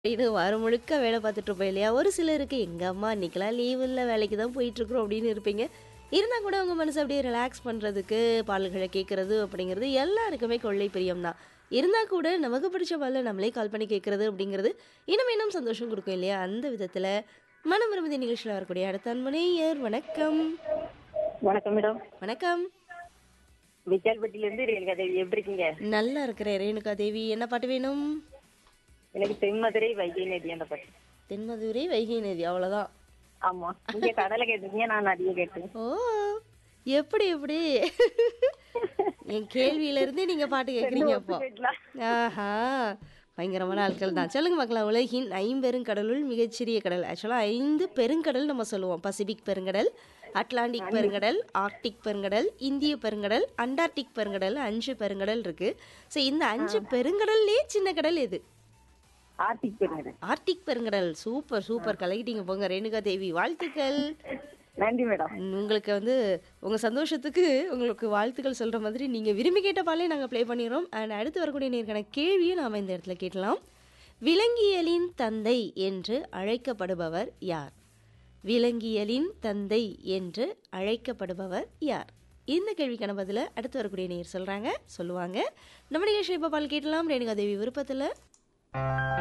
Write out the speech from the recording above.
இது வாரம் முழுக்க வேலை பார்த்துட்டு இருப்போம் இல்லையா ஒரு சிலருக்கு எங்க அம்மா இன்னைக்கெல்லாம் லீவ் இல்லை வேலைக்கு தான் போயிட்டு இருக்கிறோம் அப்படின்னு இருப்பீங்க இருந்தால் கூட உங்கள் மனசு அப்படியே ரிலாக்ஸ் பண்ணுறதுக்கு பாடல்களை கேட்குறது அப்படிங்கிறது எல்லாருக்குமே கொள்ளை பிரியம் தான் இருந்தால் கூட நமக்கு பிடிச்ச பாடல நம்மளே கால் பண்ணி கேட்குறது அப்படிங்கிறது இன்னும் இன்னும் சந்தோஷம் கொடுக்கும் இல்லையா அந்த விதத்தில் மனம் விரும்புதி நிகழ்ச்சியில் வரக்கூடிய அடுத்த அன்பனையர் வணக்கம் வணக்கம் மேடம் வணக்கம் விசால்பட்டில இருந்து ரேணுகா தேவி எப்படி இருக்கீங்க நல்லா இருக்கிறேன் ரேணுகா தேவி என்ன பாட்டு வேணும் எனக்கு தென்மதுரை வைகை நதி அந்த பாட்டு தென்மதுரை வைகை நதி அவ்வளோதான் ஆமா நீங்க கடலை கேட்டிருக்கீங்க நான் நதியை கேட்டேன் ஓ எப்படி எப்படி என் கேள்வியில இருந்து நீங்க பாட்டு கேக்குறீங்க அப்போ கேட்கலாம். ஆஹா பயங்கரமான ஆட்கள் தான் சொல்லுங்க மக்களா உலகின் ஐம்பெருங்கடலுள் மிகச்சிறிய கடல் ஆக்சுவலாக ஐந்து பெருங்கடல் நம்ம சொல்லுவோம் பசிபிக் பெருங்கடல் அட்லாண்டிக் பெருங்கடல் ஆர்க்டிக் பெருங்கடல் இந்திய பெருங்கடல் அண்டார்டிக் பெருங்கடல் அஞ்சு பெருங்கடல் இருக்கு ஸோ இந்த அஞ்சு பெருங்கடல்லே சின்ன கடல் எது ஆர்த்திக் பெருங்கடல் ஆர்க்டிக் பெருங்கடல் சூப்பர் சூப்பர் கலக்கிட்டீங்க போங்க ரேணுகா தேவி வாழ்த்துக்கள் நன்றி மேடம் ம், உங்களுக்கு வந்து உங்கள் சந்தோஷத்துக்கு உங்களுக்கு வாழ்த்துக்கள் சொல்கிற மாதிரி நீங்கள் விரும்பி கேட்ட பாலே நாங்கள் ப்ளே பண்ணிடுறோம் அண்ட் அடுத்து வரக்கூடிய நேர்காண கேள்வியும் நாம் இந்த இடத்துல கேட்கலாம் விலங்கியலின் தந்தை என்று அழைக்கப்படுபவர் யார் விலங்கியலின் தந்தை என்று அழைக்கப்படுபவர் யார் இந்த கேள்விக்கான பதில அடுத்து வரக்கூடிய நேர் சொல்கிறாங்க சொல்லுவாங்க நம்ம நிகழ்ச்சி இப்போ பால் கேட்டலாம் ரேணுகா தேவி விருப்பத்தில்